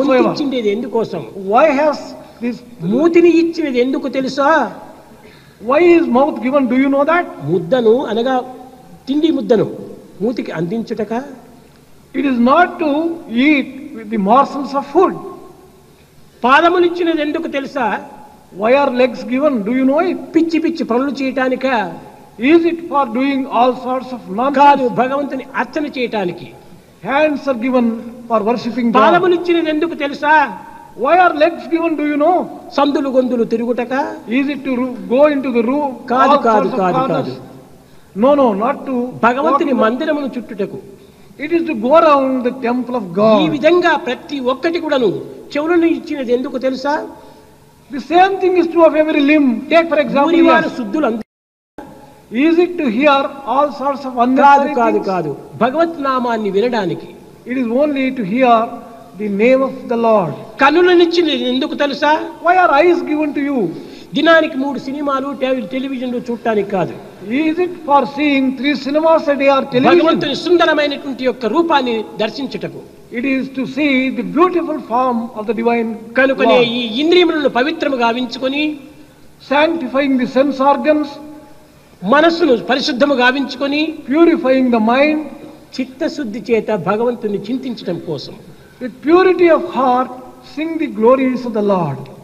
whatsoever. ఇచ్చిండేది ఎందుకోసం Why has this, మూతిని ఇచ్చినది ఎందుకు తెలుసా why is mouth given? Do you know that? ముద్దను అనగా తిండి ముద్దను మూతికి అందించుటక It is not to eat with the morsels of food. పాదములిచ్చినది ఎందుకు తెలుసా Why are legs given? Do you know it? పిచ్చి పిచ్చి పనులు చేయటానిక Is it for doing all sorts of కాదు nonsense? భగవంతుని అర్చన చేయటానికి Hands are given for worshipping God. పాదములిచ్చినది ఎందుకు తెలుసా Why are legs given? Do you know? సందులు గొంతులు తిరుగుటక Is it to ru- go into the room? కాదు, all కాదు, sorts of కాదు, corners? కాదు. No, no, not to. భగవంతుని walk in మందిరమును చుట్టుటకు the- It is to go around the temple of ఈ God. విధంగా ప్రతి ఒక్కటి కూడాను చెవులను ఇచ్చినది ఎందుకు తెలుసా The same thing is true of every limb. Take for example, ఊరివారు ears. శుద్ధులు అందు is it to hear all sorts of కాదు unnecessary కాదు things? కాదు భగవత్ నామాన్ని వినడానికి It is only to hear the name of the Lord. కన్నులనిచ్చినది ఎందుకు తెలుసా Why are eyes given to you? దినానికి మూడు సినిమాలు టెలి- టెలివిజన్లు చూడటానికి కాదు Is it for seeing three cinemas a day or television? భగవంతుని సుందరమైనటువంటి యొక్క రూపాన్ని దర్శించుటకు It is to see the beautiful form of the divine కనుకనే Lord. ఈ ఇంద్రియములను పవిత్రముగా గావించుకొని Sanctifying the sense organs, మనస్సును పరిశుద్ధము గావించుకొని purifying the mind, చిత్తశుద్ధి చేత భగవంతుని చింతించడం కోసం with purity of heart, sing the glories of the Lord.